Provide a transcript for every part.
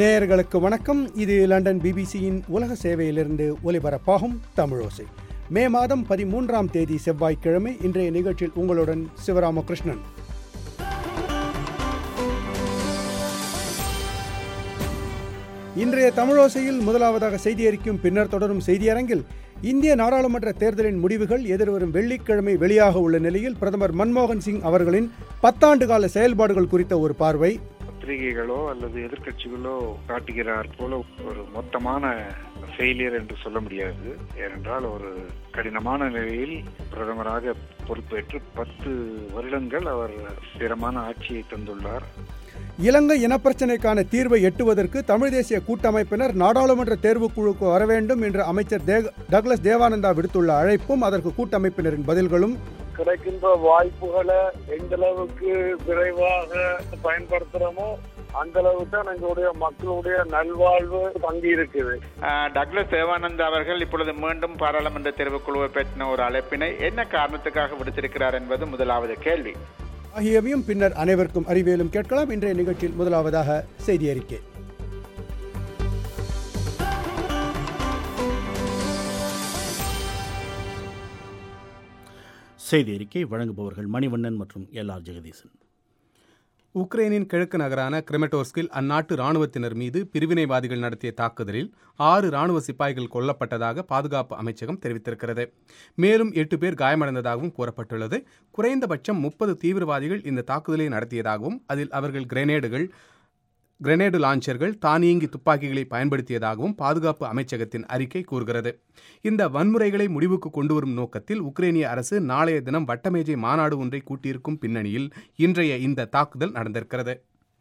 நேயர்களுக்கு வணக்கம் இது லண்டன் பிபிசியின் உலக சேவையிலிருந்து ஒலிபரப்பாகும் தமிழோசை மே மாதம் பதிமூன்றாம் தேதி செவ்வாய்க்கிழமை இன்றைய நிகழ்ச்சியில் உங்களுடன் சிவராமகிருஷ்ணன் இன்றைய தமிழோசையில் முதலாவதாக செய்தி அறிக்கும் பின்னர் தொடரும் செய்தியரங்கில் இந்திய நாடாளுமன்ற தேர்தலின் முடிவுகள் எதிர்வரும் வெள்ளிக்கிழமை வெளியாக உள்ள நிலையில் பிரதமர் மன்மோகன் சிங் அவர்களின் பத்தாண்டு கால செயல்பாடுகள் குறித்த ஒரு பார்வை பத்திரிகைகளோ அல்லது எதிர்க்கட்சிகளோ காட்டுகிறார் போல ஒரு மொத்தமான ஃபெயிலியர் என்று சொல்ல முடியாது ஏனென்றால் ஒரு கடினமான நிலையில் பிரதமராக பொறுப்பேற்று பத்து வருடங்கள் அவர் ஸ்திரமான ஆட்சியை தந்துள்ளார் இலங்கை இனப்பிரச்சினைக்கான தீர்வை எட்டுவதற்கு தமிழ் தேசிய கூட்டமைப்பினர் நாடாளுமன்ற தேர்வுக்குழுக்கு வர வேண்டும் என்று அமைச்சர் தே- டக்ளஸ் தேவானந்தா விடுத்துள்ள அழைப்பும் அதற்கு கூட்டமைப்பினரின் பதில்களும் கிடைக்கின்ற வாய்ப்புகளை எந்த அளவுக்கு விரைவாக பயன்படுத்துறோமோ அந்த அளவுக்கு தான் எங்களுடைய மக்களுடைய நல்வாழ்வு தங்கி இருக்குது ஆஹ் டக்ளஸ் தேவானந்த் அவர்கள் இப்பொழுது மீண்டும் பாராளுமன்ற தேர்வுக்குழுவை பற்றின ஒரு அழைப்பினை என்ன காரணத்துக்காக விடுத்திருக்கிறார் என்பது முதலாவது கேள்வி ஆகியவையும் பின்னர் அனைவருக்கும் அறிவியலும் கேட்கலாம் இன்றைய நிகழ்ச்சியில் முதலாவதாக செய்தி அறிக்கை செய்தி அறிக்கை வழங்குபவர்கள் மணிவண்ணன் மற்றும் எல் ஆர் ஜெகதீசன் உக்ரைனின் கிழக்கு நகரான கிரெமட்டோர்ஸ்கில் அந்நாட்டு ராணுவத்தினர் மீது பிரிவினைவாதிகள் நடத்திய தாக்குதலில் ஆறு ராணுவ சிப்பாய்கள் கொல்லப்பட்டதாக பாதுகாப்பு அமைச்சகம் தெரிவித்திருக்கிறது மேலும் எட்டு பேர் காயமடைந்ததாகவும் கூறப்பட்டுள்ளது குறைந்தபட்சம் முப்பது தீவிரவாதிகள் இந்த தாக்குதலை நடத்தியதாகவும் அதில் அவர்கள் கிரெனேடுகள் கிரெனேடு லான்ச்சர்கள் தானியங்கி துப்பாக்கிகளை பயன்படுத்தியதாகவும் பாதுகாப்பு அமைச்சகத்தின் அறிக்கை கூறுகிறது இந்த வன்முறைகளை முடிவுக்கு கொண்டுவரும் நோக்கத்தில் உக்ரைனிய அரசு நாளைய தினம் வட்டமேஜை மாநாடு ஒன்றை கூட்டியிருக்கும் பின்னணியில் இன்றைய இந்த தாக்குதல் நடந்திருக்கிறது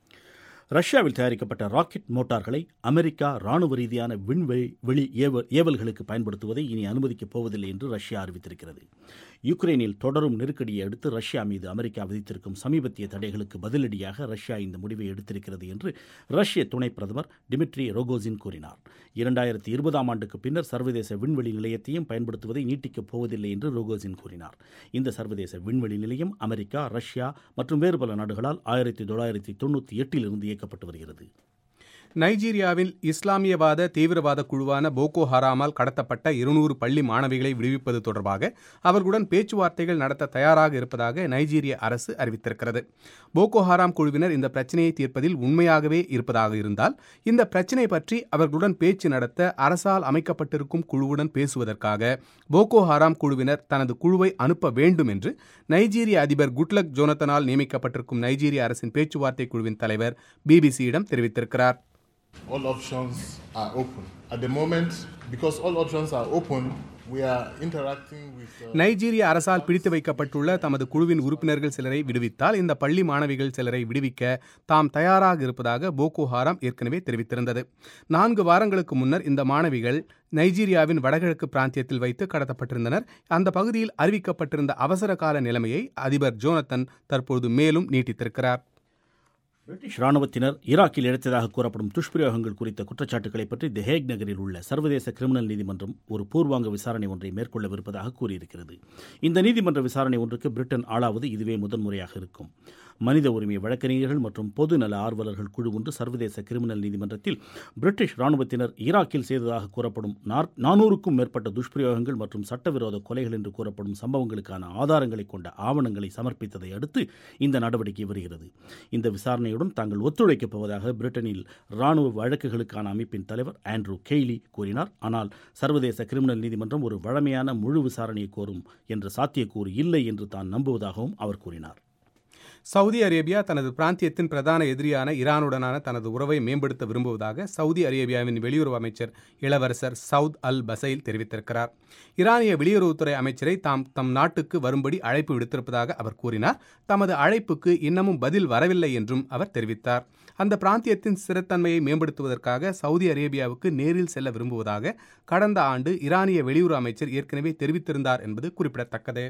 ரஷ்யாவில் தயாரிக்கப்பட்ட ராக்கெட் மோட்டார்களை அமெரிக்கா ராணுவ ரீதியான விண்வெளி வெளி ஏவ ஏவல்களுக்கு பயன்படுத்துவதை இனி அனுமதிக்கப் போவதில்லை என்று ரஷ்யா அறிவித்திருக்கிறது யுக்ரைனில் தொடரும் நெருக்கடியை அடுத்து ரஷ்யா மீது அமெரிக்கா விதித்திருக்கும் சமீபத்திய தடைகளுக்கு பதிலடியாக ரஷ்யா இந்த முடிவை எடுத்திருக்கிறது என்று ரஷ்ய துணை பிரதமர் டிமிட்ரி ரோகோசின் கூறினார் இரண்டாயிரத்தி இருபதாம் ஆண்டுக்கு பின்னர் சர்வதேச விண்வெளி நிலையத்தையும் பயன்படுத்துவதை நீட்டிக்கப் போவதில்லை என்று ரோகோசின் கூறினார் இந்த சர்வதேச விண்வெளி நிலையம் அமெரிக்கா ரஷ்யா மற்றும் வேறு பல நாடுகளால் ஆயிரத்தி தொள்ளாயிரத்தி தொண்ணூற்றி எட்டிலிருந்து இயக்கப்பட்டு வருகிறது நைஜீரியாவில் இஸ்லாமியவாத தீவிரவாத குழுவான போகோ ஹராமால் கடத்தப்பட்ட இருநூறு பள்ளி மாணவிகளை விடுவிப்பது தொடர்பாக அவர்களுடன் பேச்சுவார்த்தைகள் நடத்த தயாராக இருப்பதாக நைஜீரிய அரசு அறிவித்திருக்கிறது போகோ ஹராம் குழுவினர் இந்த பிரச்சனையை தீர்ப்பதில் உண்மையாகவே இருப்பதாக இருந்தால் இந்த பிரச்சனை பற்றி அவர்களுடன் பேச்சு நடத்த அரசால் அமைக்கப்பட்டிருக்கும் குழுவுடன் பேசுவதற்காக போகோ ஹராம் குழுவினர் தனது குழுவை அனுப்ப வேண்டும் என்று நைஜீரிய அதிபர் குட்லக் ஜோனத்தனால் நியமிக்கப்பட்டிருக்கும் நைஜீரிய அரசின் பேச்சுவார்த்தை குழுவின் தலைவர் பிபிசியிடம் தெரிவித்திருக்கிறார் all options are open. At the moment, because all options are open, we are interacting with. Uh, நைஜீரிய அரசால் பிடித்து வைக்கப்பட்டுள்ள தமது குழுவின் உறுப்பினர்கள் சிலரை விடுவித்தால் இந்த பள்ளி மாணவிகள் சிலரை விடுவிக்க தாம் தயாராக இருப்பதாக போகோ ஹாராம் ஏற்கனவே தெரிவித்திருந்தது நான்கு வாரங்களுக்கு முன்னர் இந்த மாணவிகள் நைஜீரியாவின் வடகிழக்கு பிராந்தியத்தில் வைத்து கடத்தப்பட்டிருந்தனர் அந்த பகுதியில் அறிவிக்கப்பட்டிருந்த அவசர கால நிலைமையை அதிபர் ஜோனத்தன் தற்பொழுது மேலும் நீட்டித்திருக்கிறார் பிரிட்டிஷ் ராணுவத்தினர் ஈராக்கில் இழைத்ததாக கூறப்படும் துஷ்பிரயோகங்கள் குறித்த குற்றச்சாட்டுகளை பற்றி தி ஹேக் நகரில் உள்ள சர்வதேச கிரிமினல் நீதிமன்றம் ஒரு பூர்வாங்க விசாரணை ஒன்றை மேற்கொள்ளவிருப்பதாக கூறியிருக்கிறது இந்த நீதிமன்ற விசாரணை ஒன்றுக்கு பிரிட்டன் ஆளாவது இதுவே முதன்முறையாக இருக்கும் மனித உரிமை வழக்கறிஞர்கள் மற்றும் பொது நல ஆர்வலர்கள் குழு ஒன்று சர்வதேச கிரிமினல் நீதிமன்றத்தில் பிரிட்டிஷ் ராணுவத்தினர் ஈராக்கில் செய்ததாக கூறப்படும் நாற்- நானூறுக்கும் மேற்பட்ட துஷ்பிரயோகங்கள் மற்றும் சட்டவிரோத கொலைகள் என்று கூறப்படும் சம்பவங்களுக்கான ஆதாரங்களை கொண்ட ஆவணங்களை சமர்ப்பித்ததை அடுத்து இந்த நடவடிக்கை வருகிறது இந்த விசாரணையுடன் தாங்கள் ஒத்துழைக்கப் போவதாக பிரிட்டனில் ராணுவ வழக்குகளுக்கான அமைப்பின் தலைவர் ஆண்ட்ரூ கெய்லி கூறினார் ஆனால் சர்வதேச கிரிமினல் நீதிமன்றம் ஒரு வழமையான முழு விசாரணையை கோரும் என்ற சாத்தியக்கூறு இல்லை என்று தான் நம்புவதாகவும் அவர் கூறினார் சவுதி அரேபியா தனது பிராந்தியத்தின் பிரதான எதிரியான ஈரானுடனான தனது உறவை மேம்படுத்த விரும்புவதாக சவுதி அரேபியாவின் வெளியுறவு அமைச்சர் இளவரசர் சவுத் அல் பசைல் தெரிவித்திருக்கிறார் ஈரானிய வெளியுறவுத்துறை அமைச்சரை தாம் தம் நாட்டுக்கு வரும்படி அழைப்பு விடுத்திருப்பதாக அவர் கூறினார் தமது அழைப்புக்கு இன்னமும் பதில் வரவில்லை என்றும் அவர் தெரிவித்தார் அந்த பிராந்தியத்தின் ஸ்திரத்தன்மையை மேம்படுத்துவதற்காக சவுதி அரேபியாவுக்கு நேரில் செல்ல விரும்புவதாக கடந்த ஆண்டு ஈரானிய வெளியுறவு அமைச்சர் ஏற்கனவே தெரிவித்திருந்தார் என்பது குறிப்பிடத்தக்கது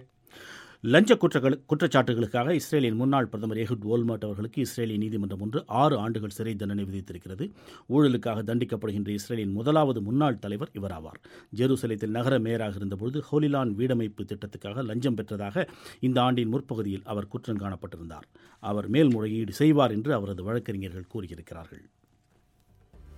லஞ்ச குற்றங்கள் குற்றச்சாட்டுகளுக்காக இஸ்ரேலின் முன்னாள் பிரதமர் எஹுட் ஓல்மர்ட் அவர்களுக்கு இஸ்ரேலிய நீதிமன்றம் ஒன்று ஆறு ஆண்டுகள் சிறை தண்டனை விதித்திருக்கிறது ஊழலுக்காக தண்டிக்கப்படுகின்ற இஸ்ரேலின் முதலாவது முன்னாள் தலைவர் இவர் ஆவார் ஜெருசலேத்தில் நகர மேயராக இருந்தபொழுது ஹோலிலான் வீடமைப்பு திட்டத்துக்காக லஞ்சம் பெற்றதாக இந்த ஆண்டின் முற்பகுதியில் அவர் குற்றம் காணப்பட்டிருந்தார் அவர் மேல்முறையீடு செய்வார் என்று அவரது வழக்கறிஞர்கள் கூறியிருக்கிறார்கள்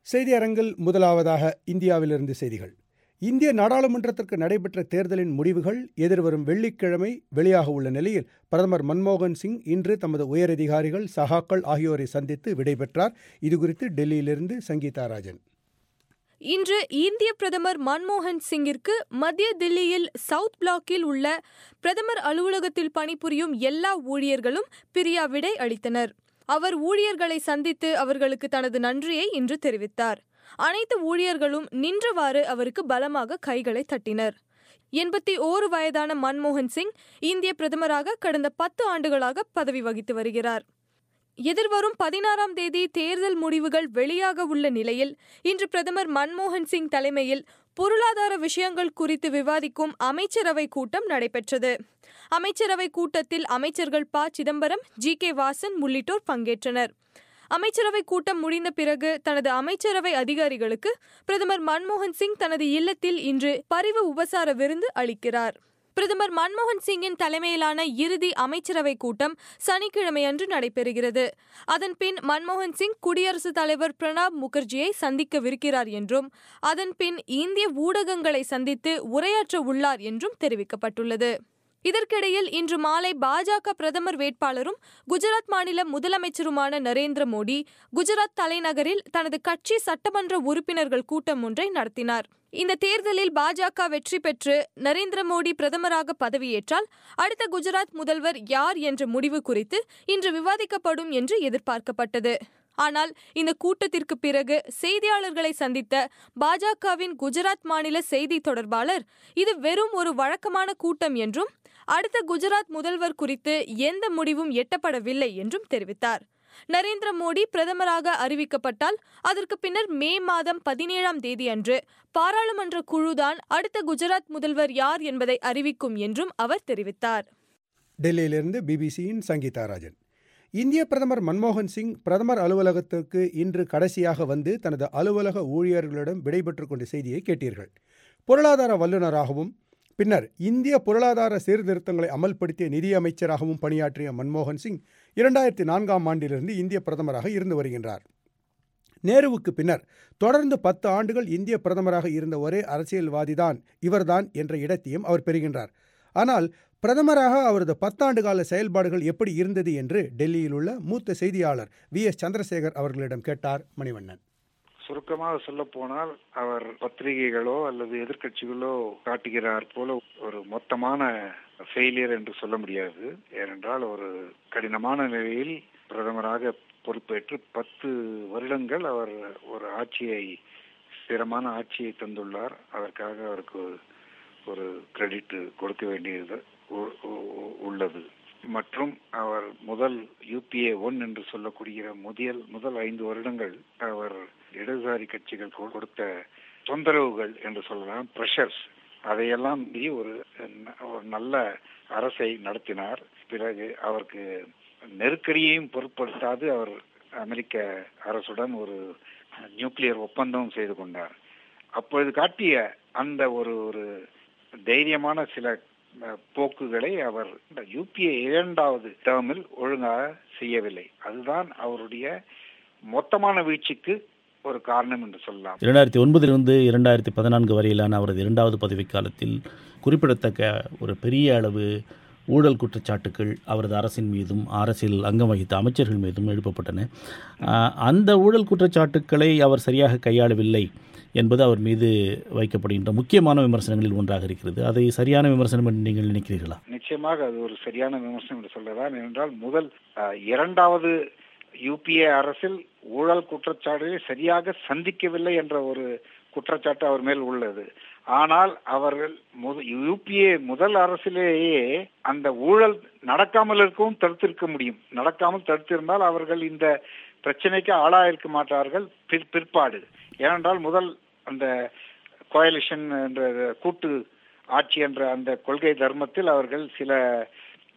செய்தி அரங்கில் முதலாவதாக இந்தியாவிலிருந்து செய்திகள் இந்திய நாடாளுமன்றத்திற்கு நடைபெற்ற தேர்தலின் முடிவுகள் எதிர்வரும் வெள்ளிக்கிழமை வெளியாக உள்ள நிலையில் பிரதமர் மன்மோகன் சிங் இன்று தமது உயரதிகாரிகள் சகாக்கள் ஆகியோரை சந்தித்து விடைபெற்றார் இதுகுறித்து டெல்லியிலிருந்து சங்கீதா ராஜன் இன்று இந்திய பிரதமர் மன்மோகன் சிங்கிற்கு மத்திய தில்லியில் சவுத் பிளாக்கில் உள்ள பிரதமர் அலுவலகத்தில் பணிபுரியும் எல்லா ஊழியர்களும் பிரியா விடை அளித்தனர் அவர் ஊழியர்களை சந்தித்து அவர்களுக்கு தனது நன்றியை இன்று தெரிவித்தார் அனைத்து ஊழியர்களும் நின்றவாறு அவருக்கு பலமாக கைகளை தட்டினர் எண்பத்தி ஓரு வயதான மன்மோகன் சிங் இந்திய பிரதமராக கடந்த பத்து ஆண்டுகளாக பதவி வகித்து வருகிறார் எதிர்வரும் பதினாறாம் தேதி தேர்தல் முடிவுகள் வெளியாக உள்ள நிலையில் இன்று பிரதமர் மன்மோகன் சிங் தலைமையில் பொருளாதார விஷயங்கள் குறித்து விவாதிக்கும் அமைச்சரவை கூட்டம் நடைபெற்றது அமைச்சரவை கூட்டத்தில் அமைச்சர்கள் ப சிதம்பரம் ஜி கே வாசன் உள்ளிட்டோர் பங்கேற்றனர் அமைச்சரவை கூட்டம் முடிந்த பிறகு தனது அமைச்சரவை அதிகாரிகளுக்கு பிரதமர் மன்மோகன் சிங் தனது இல்லத்தில் இன்று பரிவு உபசார விருந்து அளிக்கிறார் பிரதமர் மன்மோகன் சிங்கின் தலைமையிலான இறுதி அமைச்சரவை கூட்டம் சனிக்கிழமையன்று நடைபெறுகிறது அதன் பின் மன்மோகன் சிங் குடியரசுத் தலைவர் பிரணாப் முகர்ஜியை சந்திக்கவிருக்கிறார் என்றும் அதன் பின் இந்திய ஊடகங்களை சந்தித்து உரையாற்ற உள்ளார் என்றும் தெரிவிக்கப்பட்டுள்ளது இதற்கிடையில் இன்று மாலை பாஜக பிரதமர் வேட்பாளரும் குஜராத் மாநில முதலமைச்சருமான நரேந்திர மோடி குஜராத் தலைநகரில் தனது கட்சி சட்டமன்ற உறுப்பினர்கள் கூட்டம் ஒன்றை நடத்தினார் இந்த தேர்தலில் பாஜக வெற்றி பெற்று நரேந்திர மோடி பிரதமராக பதவியேற்றால் அடுத்த குஜராத் முதல்வர் யார் என்ற முடிவு குறித்து இன்று விவாதிக்கப்படும் என்று எதிர்பார்க்கப்பட்டது ஆனால் இந்த கூட்டத்திற்கு பிறகு செய்தியாளர்களை சந்தித்த பாஜகவின் குஜராத் மாநில செய்தி தொடர்பாளர் இது வெறும் ஒரு வழக்கமான கூட்டம் என்றும் அடுத்த குஜராத் முதல்வர் குறித்து எந்த முடிவும் எட்டப்படவில்லை என்றும் தெரிவித்தார் நரேந்திர மோடி பிரதமராக அறிவிக்கப்பட்டால் அதற்கு பின்னர் மே மாதம் பதினேழாம் தேதி அன்று பாராளுமன்ற குழுதான் அடுத்த குஜராத் முதல்வர் யார் என்பதை அறிவிக்கும் என்றும் அவர் தெரிவித்தார் டெல்லியிலிருந்து பிபிசியின் சங்கீதா ராஜன் இந்திய பிரதமர் மன்மோகன் சிங் பிரதமர் அலுவலகத்திற்கு இன்று கடைசியாக வந்து தனது அலுவலக ஊழியர்களிடம் விடைபெற்றுக் கொண்ட செய்தியை கேட்டீர்கள் பொருளாதார வல்லுநராகவும் பின்னர் இந்திய பொருளாதார சீர்திருத்தங்களை அமல்படுத்திய நிதியமைச்சராகவும் பணியாற்றிய மன்மோகன் சிங் இரண்டாயிரத்தி நான்காம் ஆண்டிலிருந்து இந்திய பிரதமராக இருந்து வருகின்றார் நேருவுக்கு பின்னர் தொடர்ந்து பத்து ஆண்டுகள் இந்திய பிரதமராக இருந்த ஒரே அரசியல்வாதிதான் இவர்தான் என்ற இடத்தையும் அவர் பெறுகின்றார் ஆனால் பிரதமராக அவரது பத்தாண்டு கால செயல்பாடுகள் எப்படி இருந்தது என்று டெல்லியில் உள்ள மூத்த செய்தியாளர் வி எஸ் சந்திரசேகர் அவர்களிடம் கேட்டார் மணிவண்ணன் சுருக்கமாக சொல்ல போனால் அவர் பத்திரிகைகளோ அல்லது எதிர்கட்சிகளோ காட்டுகிறார் போல ஒரு மொத்தமான ஃபெயிலியர் என்று சொல்ல முடியாது ஏனென்றால் ஒரு கடினமான நிலையில் பிரதமராக பொறுப்பேற்று பத்து வருடங்கள் அவர் ஒரு ஆட்சியை ஸ்திரமான ஆட்சியை தந்துள்ளார் அதற்காக அவருக்கு ஒரு கிரெடிட் கொடுக்க வேண்டியது உள்ளது மற்றும் அவர் முதல் யூபிஏ ஒன் என்று சொல்லக்கூடிய முதல் முதல் ஐந்து வருடங்கள் அவர் இடதுசாரி கட்சிகள் கொடுத்த தொந்தரவுகள் என்று சொல்லலாம் பிரஷர்ஸ் அதையெல்லாம் மீறி ஒரு ஒரு நல்ல அரசை நடத்தினார் பிறகு அவருக்கு நெருக்கடியையும் பொருட்படுத்தாது அவர் அமெரிக்க அரசுடன் ஒரு நியூக்ளியர் ஒப்பந்தம் செய்து கொண்டார் அப்பொழுது காட்டிய அந்த ஒரு ஒரு தைரியமான சில போக்குகளை அவர் யூபிஏ இரண்டாவது டேர்மில் ஒழுங்காக செய்யவில்லை அதுதான் அவருடைய மொத்தமான வீழ்ச்சிக்கு ஒரு காரணம் என்று சொல்லலாம் இரண்டாயிரத்தி ஒன்பதிலிருந்து இரண்டாயிரத்தி பதினான்கு வரையிலான அவரது இரண்டாவது பதவிக்காலத்தில் குறிப்பிடத்தக்க ஒரு பெரிய அளவு ஊழல் குற்றச்சாட்டுகள் அவரது அரசின் மீதும் அரசியல் அங்கம் வகித்த அமைச்சர்கள் மீதும் எழுப்பப்பட்டன அந்த ஊழல் குற்றச்சாட்டுக்களை அவர் சரியாக கையாளவில்லை என்பது அவர் மீது வைக்கப்படுகின்ற முக்கியமான விமர்சனங்களில் ஒன்றாக இருக்கிறது அதை சரியான விமர்சனம் என்று நீங்கள் நினைக்கிறீர்களா நிச்சயமாக அது ஒரு சரியான விமர்சனம் என்று சொல்லலாம் ஏனென்றால் முதல் இரண்டாவது யூபிஏ அரசில் ஊழல் குற்றச்சாட்டுகளை சரியாக சந்திக்கவில்லை என்ற ஒரு குற்றச்சாட்டு அவர் மேல் உள்ளது ஆனால் அவர்கள் யூபிஏ முதல் அரசிலேயே அந்த ஊழல் நடக்காமல் இருக்கவும் தடுத்திருக்க முடியும் நடக்காமல் தடுத்திருந்தால் அவர்கள் இந்த பிரச்சனைக்கு ஆளாயிருக்க மாட்டார்கள் பிற்பாடு ஏனென்றால் முதல் அந்த கோயலிஷன் என்ற கூட்டு ஆட்சி என்ற அந்த கொள்கை தர்மத்தில் அவர்கள் சில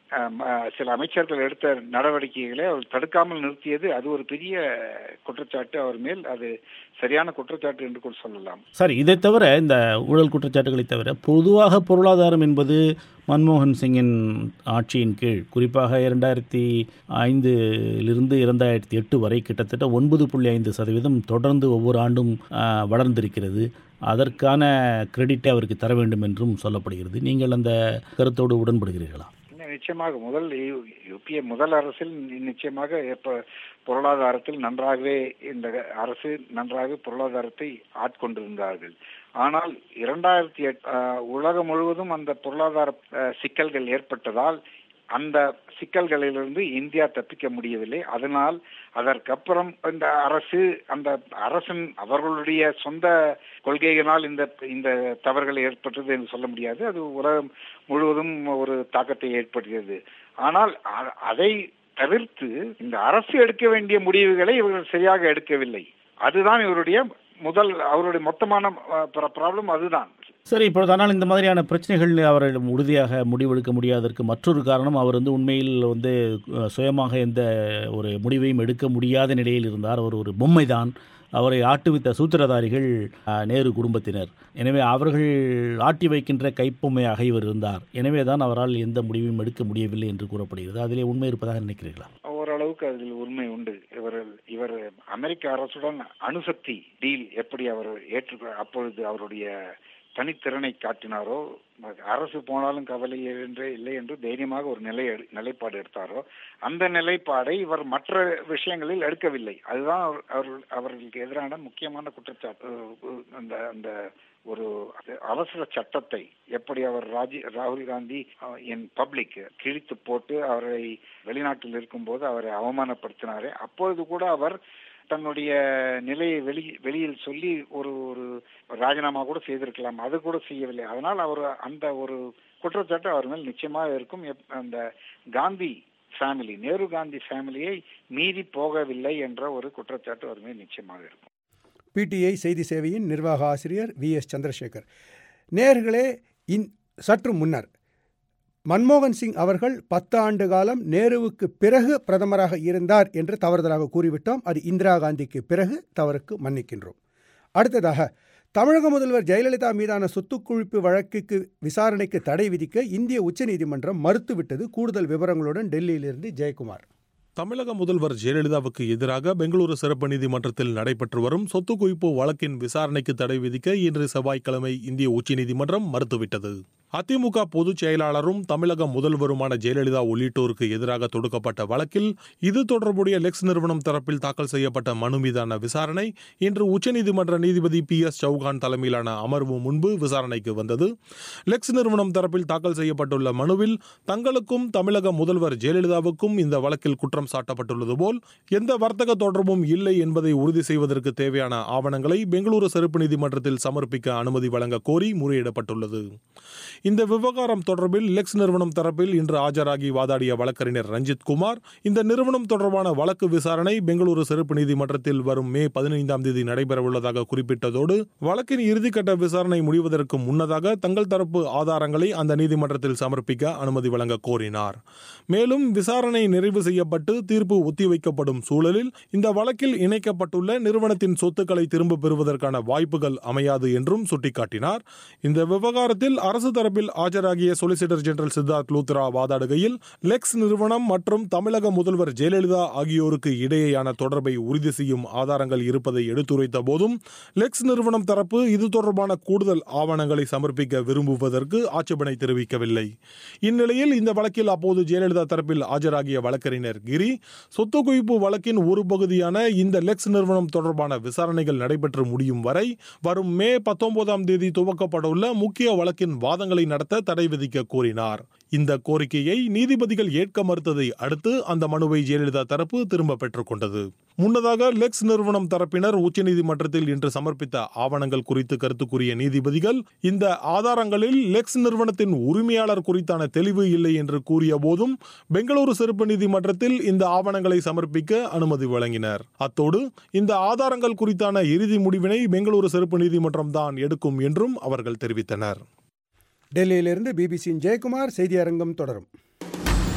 அஹ், அஹ், சில அமைச்சர்கள் எடுத்த நடவடிக்கைகளை அவர் தடுக்காமல் நிறுத்தியது அது ஒரு பெரிய குற்றச்சாட்டு அவர் மேல் அது சரியான குற்றச்சாட்டு என்று கூட சொல்லலாம் சரி இதை தவிர இந்த ஊழல் குற்றச்சாட்டுகளை தவிர பொதுவாக பொருளாதாரம் என்பது மன்மோகன் சிங்கின் ஆட்சியின் கீழ் குறிப்பாக இரண்டாயிரத்தி ஐந்திலிருந்து இரண்டாயிரத்தி எட்டு வரை கிட்டத்தட்ட ஒன்பது புள்ளி ஐந்து சதவீதம் தொடர்ந்து ஒவ்வொரு ஆண்டும் ஆ, வளர்ந்திருக்கிறது அதற்கான கிரெடிட்டை அவருக்கு தர வேண்டும் என்றும் சொல்லப்படுகிறது நீங்கள் அந்த கருத்தோடு உடன்படுகிறீர்களா இன்னும் நிச்சயமாக முதல் யு- யுபிஏ முதல் அரசில் நி- நிச்சயமாக எப்ப பொருளாதாரத்தில் நன்றாகவே இந்த அரசு நன்றாக பொருளாதாரத்தை ஆட்கொண்டிருந்தார்கள் ஆனால் இரண்டாயிரத்தி எட் ஆஹ், உலகம் முழுவதும் அந்த பொருளாதார ஆஹ், சிக்கல்கள் ஏற்பட்டதால் அந்த சிக்கல்களிலிருந்து இந்தியா தப்பிக்க முடியவில்லை அதனால் அதற்கப்புறம் இந்த அரசு அந்த அரசின் அவர்களுடைய சொந்த கொள்கையினால் இந்த இந்த தவறுகள் ஏற்பட்டது என்று சொல்ல முடியாது அது உலகம் முழுவதும் ஒரு தாக்கத்தை ஏற்படுத்தியது ஆனால் அ- அதை தவிர்த்து இந்த அரசு எடுக்க வேண்டிய முடிவுகளை இவர்கள் சரியாக எடுக்கவில்லை அதுதான் இவருடைய முதல் அவருடைய மொத்தமான ப்ராப்ளம் அதுதான் சரி இப்பொழுது ஆனால் இந்த மாதிரியான பிரச்சனைகள் அவர் உறுதியாக முடிவெடுக்க முடியாததற்கு மற்றொரு காரணம் அவர் வந்து உண்மையில் வந்து அஹ், சுயமாக எந்த ஒரு முடிவையும் எடுக்க முடியாத நிலையில் இருந்தார் அவர் ஒரு பொம்மைதான் அவரை ஆட்டுவித்த சூத்திரதாரிகள் அஹ், நேரு குடும்பத்தினர் எனவே அவர்கள் ஆட்டி வைக்கின்ற கைப்பொம்மையாக இவர் இருந்தார் எனவே தான் அவரால் எந்த முடிவையும் எடுக்க முடியவில்லை என்று கூறப்படுகிறது அதிலே உண்மை இருப்பதாக நினைக்கிறீர்களா ஓரளவுக்கு அதில் உண்மை உண்டு இவர் இவர் அமெரிக்க அரசுடன் அணுசக்தி டீல் எப்படி அவர் ஏற்று அப்பொழுது அவருடைய தனித்திறனை காட்டினாரோ அரசு போனாலும் கவலை என்று இல்லை என்று தைரியமாக ஒரு நிலை எடு- நிலைப்பாடு எடுத்தாரோ அந்த நிலைப்பாடை இவர் மற்ற விஷயங்களில் எடுக்கவில்லை அதுதான் அவர்- அவர்கள் அவர்களுக்கு எதிரான முக்கியமான குற்றச்சாட்டு அஹ் அந்த அந்த ஒரு அவசர சட்டத்தை எப்படி அவர் ராஜி ராகுல் காந்தி என் பப்ளிக் கிழித்து போட்டு அவரை வெளிநாட்டில் இருக்கும்போது அவரை அவமானப்படுத்தினாரே அப்பொழுது கூட அவர் தன்னுடைய நிலையை வெளி வெளியில் சொல்லி ஒரு ஒரு ராஜினாமா கூட செய்திருக்கலாம் அது கூட செய்யவில்லை அதனால் அவர் அந்த ஒரு குற்றச்சாட்டு அவர் மேல் நிச்சயமாக இருக்கும் எப்- அந்த காந்தி ஃபேமிலி நேரு காந்தி ஃபேமிலியை மீறி போகவில்லை என்ற ஒரு குற்றச்சாட்டு அவர் மேல் நிச்சயமாக இருக்கும் பிடிஐ செய்தி சேவையின் நிர்வாக ஆசிரியர் வி எஸ் சந்திரசேகர் நேர்களே இன் சற்று முன்னர் மன்மோகன் சிங் அவர்கள் பத்து ஆண்டு காலம் நேருவுக்கு பிறகு பிரதமராக இருந்தார் என்று தவறுதலாக கூறிவிட்டோம் அது இந்திரா காந்திக்கு பிறகு தவறுக்கு மன்னிக்கின்றோம் அடுத்ததாக தமிழக முதல்வர் ஜெயலலிதா மீதான சொத்து குவிப்பு வழக்குக்கு விசாரணைக்கு தடை விதிக்க இந்திய உச்சநீதிமன்றம் மறுத்துவிட்டது கூடுதல் விவரங்களுடன் டெல்லியிலிருந்து ஜெயக்குமார் தமிழக முதல்வர் ஜெயலலிதாவுக்கு எதிராக பெங்களூரு சிறப்பு நீதிமன்றத்தில் நடைபெற்று வரும் சொத்து குவிப்பு வழக்கின் விசாரணைக்கு தடை விதிக்க இன்று செவ்வாய்க்கிழமை இந்திய உச்சநீதிமன்றம் மறுத்துவிட்டது அதிமுக பொதுச் செயலாளரும் தமிழக முதல்வருமான ஜெயலலிதா உள்ளிட்டோருக்கு எதிராக தொடுக்கப்பட்ட வழக்கில் இது தொடர்புடைய லெக்ஸ் நிறுவனம் தரப்பில் தாக்கல் செய்யப்பட்ட மனு மீதான விசாரணை இன்று உச்சநீதிமன்ற நீதிபதி பி எஸ் சௌகான் தலைமையிலான அமர்வு முன்பு விசாரணைக்கு வந்தது லெக்ஸ் நிறுவனம் தரப்பில் தாக்கல் செய்யப்பட்டுள்ள மனுவில் தங்களுக்கும் தமிழக முதல்வர் ஜெயலலிதாவுக்கும் இந்த வழக்கில் குற்றம் சாட்டப்பட்டுள்ளது போல் எந்த வர்த்தக தொடர்பும் இல்லை என்பதை உறுதி செய்வதற்கு தேவையான ஆவணங்களை பெங்களூரு சிறப்பு நீதிமன்றத்தில் சமர்ப்பிக்க அனுமதி வழங்க கோரி முறையிடப்பட்டுள்ளது இந்த விவகாரம் தொடர்பில் லெக்ஸ் நிறுவனம் தரப்பில் இன்று ஆஜராகி வாதாடிய வழக்கறிஞர் ரஞ்சித் குமார் இந்த நிறுவனம் தொடர்பான வழக்கு விசாரணை பெங்களூரு சிறப்பு நீதிமன்றத்தில் வரும் மே பதினைந்தாம் தேதி நடைபெறவுள்ளதாக குறிப்பிட்டதோடு வழக்கின் இறுதிக்கட்ட விசாரணை முடிவதற்கு முன்னதாக தங்கள் தரப்பு ஆதாரங்களை அந்த நீதிமன்றத்தில் சமர்ப்பிக்க அனுமதி வழங்க கோரினார் மேலும் விசாரணை நிறைவு செய்யப்பட்டு தீர்ப்பு ஒத்திவைக்கப்படும் சூழலில் இந்த வழக்கில் இணைக்கப்பட்டுள்ள நிறுவனத்தின் சொத்துக்களை திரும்பப் பெறுவதற்கான வாய்ப்புகள் அமையாது என்றும் சுட்டிக்காட்டினார் இந்த விவகாரத்தில் அரசு தரப்பில் ஆஜராகிய சொலிசிட்டர் ஜெனரல் சித்தார்த் லூத்ரா வாதாடுகையில் லெக்ஸ் நிறுவனம் மற்றும் தமிழக முதல்வர் ஜெயலலிதா ஆகியோருக்கு இடையேயான தொடர்பை உறுதி செய்யும் ஆதாரங்கள் இருப்பதை எடுத்துரைத்த போதும் லெக்ஸ் நிறுவனம் தரப்பு இது தொடர்பான கூடுதல் ஆவணங்களை சமர்ப்பிக்க விரும்புவதற்கு ஆட்சேபனை தெரிவிக்கவில்லை இந்நிலையில் இந்த வழக்கில் அப்போது ஜெயலலிதா தரப்பில் ஆஜராகிய வழக்கறிஞர் கிரி சொத்து குவிப்பு வழக்கின் ஒரு பகுதியான இந்த லெக்ஸ் நிறுவனம் தொடர்பான விசாரணைகள் நடைபெற்று முடியும் வரை வரும் மே பத்தொன்பதாம் தேதி துவக்கப்படவுள்ள முக்கிய வழக்கின் வாதங்களை நடத்த தடை விதிக்க கோரினார் இந்த கோரிக்கையை நீதிபதிகள் ஏற்க மறுத்ததை அடுத்து அந்த மனுவை ஜெயலலிதா தரப்பு திரும்ப பெற்றுக் கொண்டது முன்னதாக லெக்ஸ் நிறுவனம் தரப்பினர் உச்சநீதிமன்றத்தில் இன்று சமர்ப்பித்த ஆவணங்கள் குறித்து கருத்து கூறிய நீதிபதிகள் இந்த ஆதாரங்களில் லெக்ஸ் நிறுவனத்தின் உரிமையாளர் குறித்தான தெளிவு இல்லை என்று கூறிய போதும் பெங்களூரு சிறப்பு நீதிமன்றத்தில் இந்த ஆவணங்களை சமர்ப்பிக்க அனுமதி வழங்கினர் அத்தோடு இந்த ஆதாரங்கள் குறித்தான இறுதி முடிவினை பெங்களூரு சிறப்பு நீதிமன்றம் தான் எடுக்கும் என்றும் அவர்கள் தெரிவித்தனர் டெல்லியிலிருந்து பிபிசியின் ஜெயக்குமார் செய்தி அரங்கம் தொடரும்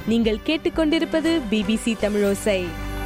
நீங்கள் கேட்டுக்கொண்டிருப்பது பிபிசி தமிழோசை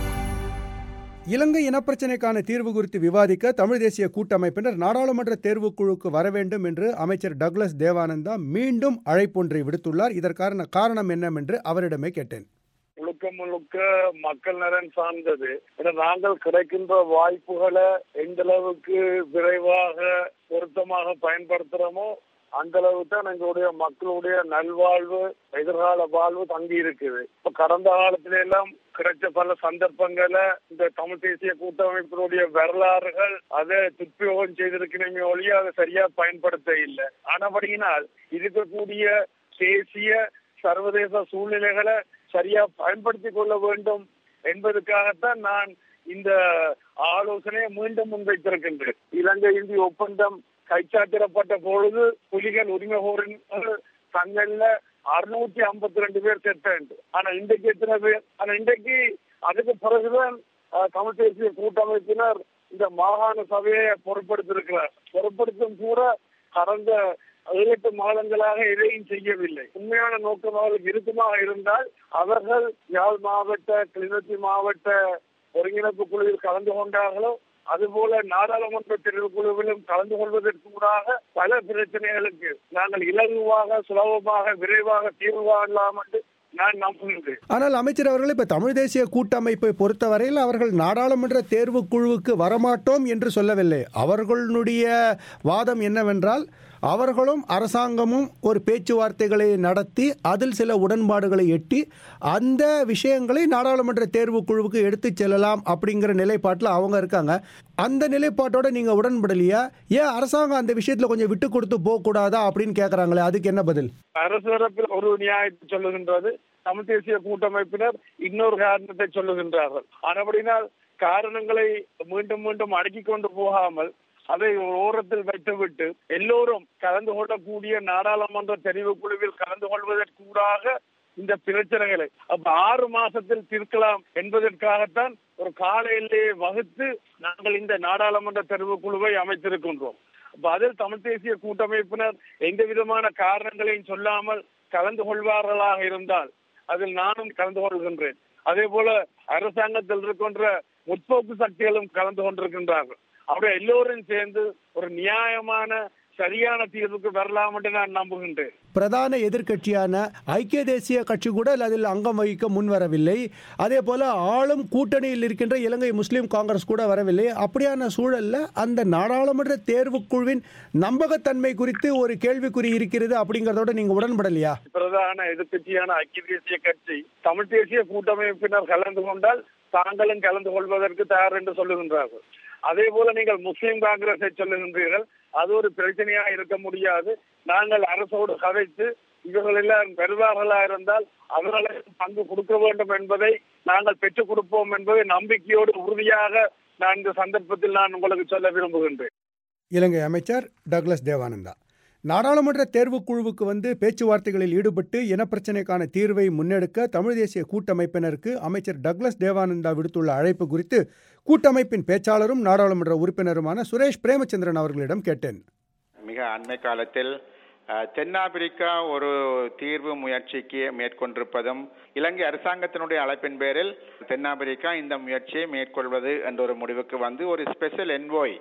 இலங்கை இனப்பிரச்சினைக்கான தீர்வு குறித்து விவாதிக்க தமிழ் தேசிய கூட்டமைப்பினர் நாடாளுமன்ற தேர்வுக்குழுக்கு வர வேண்டும் என்று அமைச்சர் டக்ளஸ் தேவானந்தா மீண்டும் அழைப்பொன்றை விடுத்துள்ளார் இதற்கான காரணம் என்னவென்று அவரிடமே கேட்டேன் முழுக்க முழுக்க மக்கள் நலன் சார்ந்தது என நாங்கள் கிடைக்கின்ற வாய்ப்புகளை எந்த அளவுக்கு விரைவாக பொருத்தமாக பயன்படுத்துறோமோ அந்த அளவுக்கு தான் எங்களுடைய மக்களுடைய நல்வாழ்வு எதிர்கால வாழ்வு தங்கி இருக்குது இப்ப கடந்த காலத்தில எல்லாம் கிடைச்ச பல சந்தர்ப்பங்களை இந்த தமிழ் தேசிய கூட்டமைப்பினுடைய வரலாறுகள் அதை துப்பியோகம் செய்திருக்கிறமே ஒழிய அதை சரியா பயன்படுத்த இல்லை ஆனபடியினால் இருக்கக்கூடிய தேசிய சர்வதேச சூழ்நிலைகளை சரியா பயன்படுத்திக் கொள்ள வேண்டும் என்பதற்காகத்தான் நான் இந்த ஆலோசனையை மீண்டும் முன்வைத்திருக்கின்றேன் இலங்கை இந்திய ஒப்பந்தம் கைச்சாத்திடப்பட்ட பொழுது புலிகள் உரிமை கோரின் தங்கள்ல அறுநூத்தி ஐம்பத்தி ரெண்டு பேர் செத்தேன் ஆனா இன்றைக்கு எத்தனை பேர் ஆனா இன்றைக்கு அதுக்கு பிறகுதான் தமிழ் தேசிய கூட்டமைப்பினர் இந்த மாகாண சபையை பொருட்படுத்திருக்கிறார் பொருட்படுத்தும் கூட கடந்த ஏழு எட்டு மாதங்களாக எதையும் செய்யவில்லை உண்மையான நோக்கம் அவர்களுக்கு இருக்குமாக இருந்தால் அவர்கள் யாழ் மாவட்ட கிளிநொச்சி மாவட்ட ஒருங்கிணைப்பு குழுவில் கலந்து கொண்டார்களோ அதுபோல நாடாளுமன்ற தெரிவுக்குழுவிலும் கலந்து கொள்வதற்கூடாக பல பிரச்சனைகளுக்கு நாங்கள் இலகுவாக சுலபமாக விரைவாக தீர்வு காணலாம் என்று நான் நம்புகின்றேன் ஆனால் அமைச்சர் அவர்கள் இப்ப தமிழ் தேசிய கூட்டமைப்பை பொறுத்தவரையில் அவர்கள் நாடாளுமன்ற தேர்வுக்குழுவுக்கு வரமாட்டோம் என்று சொல்லவில்லை அவர்களுடைய வாதம் என்னவென்றால் அவர்களும் அரசாங்கமும் ஒரு பேச்சுவார்த்தைகளை நடத்தி அதில் சில உடன்பாடுகளை எட்டி அந்த விஷயங்களை நாடாளுமன்ற தேர்வு குழுவுக்கு எடுத்துச் செல்லலாம் அப்படிங்கிற நிலைப்பாட்டில் அவங்க இருக்காங்க அந்த நிலைப்பாட்டோட நீங்கள் உடன்படலையா ஏன் அரசாங்கம் அந்த விஷயத்தில் கொஞ்சம் விட்டு கொடுத்து போகக்கூடாதா அப்படின்னு கேட்குறாங்களே அதுக்கு என்ன பதில் அரசு தரப்பில் ஒரு நியாயத்தை சொல்லுகின்றது தமிழ் தேசிய கூட்டமைப்பினர் இன்னொரு காரணத்தை சொல்லுகின்றார்கள் ஆனபடினால் காரணங்களை மீண்டும் மீண்டும் அடுக்கிக் கொண்டு போகாமல் அதை ஓரத்தில் வைத்துவிட்டு எல்லோரும் கலந்து கொள்ளக்கூடிய நாடாளுமன்ற தெரிவு குழுவில் கலந்து கொள்வதற்கூடாக இந்த பிரச்சனைகளை அப்ப ஆறு மாசத்தில் தீர்க்கலாம் என்பதற்காகத்தான் ஒரு கால எல்லையை வகுத்து நாங்கள் இந்த நாடாளுமன்ற தெரிவு குழுவை அமைத்திருக்கின்றோம் அப்ப அதில் தமிழ் தேசிய கூட்டமைப்பினர் எந்த விதமான காரணங்களையும் சொல்லாமல் கலந்து கொள்வார்களாக இருந்தால் அதில் நானும் கலந்து கொள்கின்றேன் அதே போல அரசாங்கத்தில் இருக்கின்ற முற்போக்கு சக்திகளும் கலந்து கொண்டிருக்கின்றார்கள் அப்படியே எல்லோரும் சேர்ந்து ஒரு நியாயமான சரியான தீர்வுக்கு வரலாம் என்று நான் நம்புகின்றேன் பிரதான எதிர்க்கட்சியான ஐக்கிய தேசிய கட்சி கூட அதில் அங்கம் வகிக்க முன்வரவில்லை அதே போல ஆளும் கூட்டணியில் இருக்கின்ற இலங்கை முஸ்லீம் காங்கிரஸ் கூட வரவில்லை அப்படியான சூழல்ல அந்த நாடாளுமன்ற தேர்வுக்குழுவின் நம்பகத்தன்மை குறித்து ஒரு கேள்விக்குறி இருக்கிறது அப்படிங்கறதோட நீங்க உடன்படலையா பிரதான எதிர்க்கட்சியான ஐக்கிய தேசிய கட்சி தமிழ் தேசிய கூட்டமைப்பினர் கலந்து கொண்டால் தாங்களும் கலந்து கொள்வதற்கு தயார் என்று சொல்லுகின்றார்கள் அதே போல நீங்கள் முஸ்லீம் காங்கிரஸை சொல்லுகின்றீர்கள் அது ஒரு பிரச்சனையா இருக்க முடியாது நாங்கள் அரசோடு கதைத்து இவர்கள் எல்லாம் பெறுவார்களா இருந்தால் அவர்களை பங்கு கொடுக்க வேண்டும் என்பதை நாங்கள் பெற்றுக் கொடுப்போம் என்பதை நம்பிக்கையோடு உறுதியாக நான் இந்த சந்தர்ப்பத்தில் நான் உங்களுக்கு சொல்ல விரும்புகின்றேன் இலங்கை அமைச்சர் டக்ளஸ் தேவானந்தா நாடாளுமன்ற தேர்வுக்குழுவுக்கு வந்து பேச்சுவார்த்தைகளில் ஈடுபட்டு இனப்பிரச்சினைக்கான தீர்வை முன்னெடுக்க தமிழ் தேசிய கூட்டமைப்பினருக்கு அமைச்சர் டக்ளஸ் தேவானந்தா விடுத்துள்ள அழைப்பு குறித்து கூட்டமைப்பின் பேச்சாளரும் நாடாளுமன்ற உறுப்பினருமான சுரேஷ் பிரேமச்சந்திரன் அவர்களிடம் கேட்டேன் மிக அண்மை காலத்தில் தென்னாப்பிரிக்கா ஒரு தீர்வு முயற்சிக்கு மேற்கொண்டிருப்பதும் இலங்கை அரசாங்கத்தினுடைய அழைப்பின் பேரில் தென்னாப்பிரிக்கா இந்த முயற்சியை மேற்கொள்வது என்ற ஒரு முடிவுக்கு வந்து ஒரு ஸ்பெஷல் என்வோய்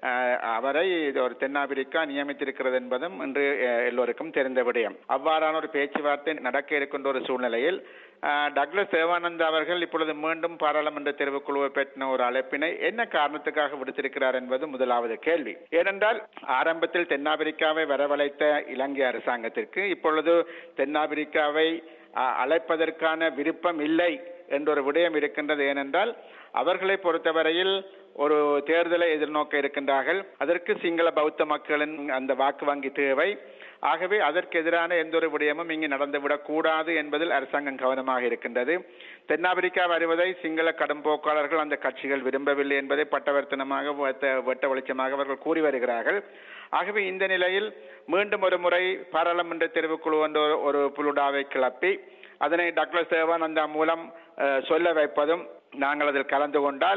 அவரை ஒரு தென்னாப்பிரிக்கா நியமித்திருக்கிறது என்பதும் இன்று எல்லோருக்கும் தெரிந்த விடயம் அவ்வாறான ஒரு பேச்சுவார்த்தை நடக்க இருக்கின்ற ஒரு சூழ்நிலையில் டக்ளஸ் தேவானந்தா அவர்கள் இப்பொழுது மீண்டும் பாராளுமன்ற தெரிவுக்குழுவை பெற்ற ஒரு அழைப்பினை என்ன காரணத்துக்காக விடுத்திருக்கிறார் என்பது முதலாவது கேள்வி ஏனென்றால் ஆரம்பத்தில் தென்னாப்பிரிக்காவை வரவழைத்த இலங்கை அரசாங்கத்திற்கு இப்பொழுது தென்னாப்பிரிக்காவை அழைப்பதற்கான விருப்பம் இல்லை என்ற ஒரு விடயம் இருக்கின்றது ஏனென்றால் அவர்களை பொறுத்தவரையில் ஒரு தேர்தலை எதிர்நோக்க இருக்கின்றார்கள் அதற்கு சிங்கள பௌத்த மக்களின் அந்த வாக்கு வங்கி தேவை ஆகவே அதற்கு எதிரான எந்த ஒரு விடயமும் இங்கு நடந்துவிடக் கூடாது என்பதில் அரசாங்கம் கவனமாக இருக்கின்றது தென்னாப்பிரிக்கா வருவதை சிங்கள கடும்போக்காளர்கள் அந்த கட்சிகள் விரும்பவில்லை என்பதை பட்டவர்த்தனமாக வெட்ட வெளிச்சமாக அவர்கள் கூறி வருகிறார்கள் ஆகவே இந்த நிலையில் மீண்டும் ஒரு முறை பாராளுமன்ற தெரிவுக்குழு என்ற ஒரு புலுடாவை கிளப்பி அதனை டக்ளஸ் தேவானந்தா மூலம் சொல்ல வைப்பதும் நாங்கள் அதில் கலந்து கொண்டால்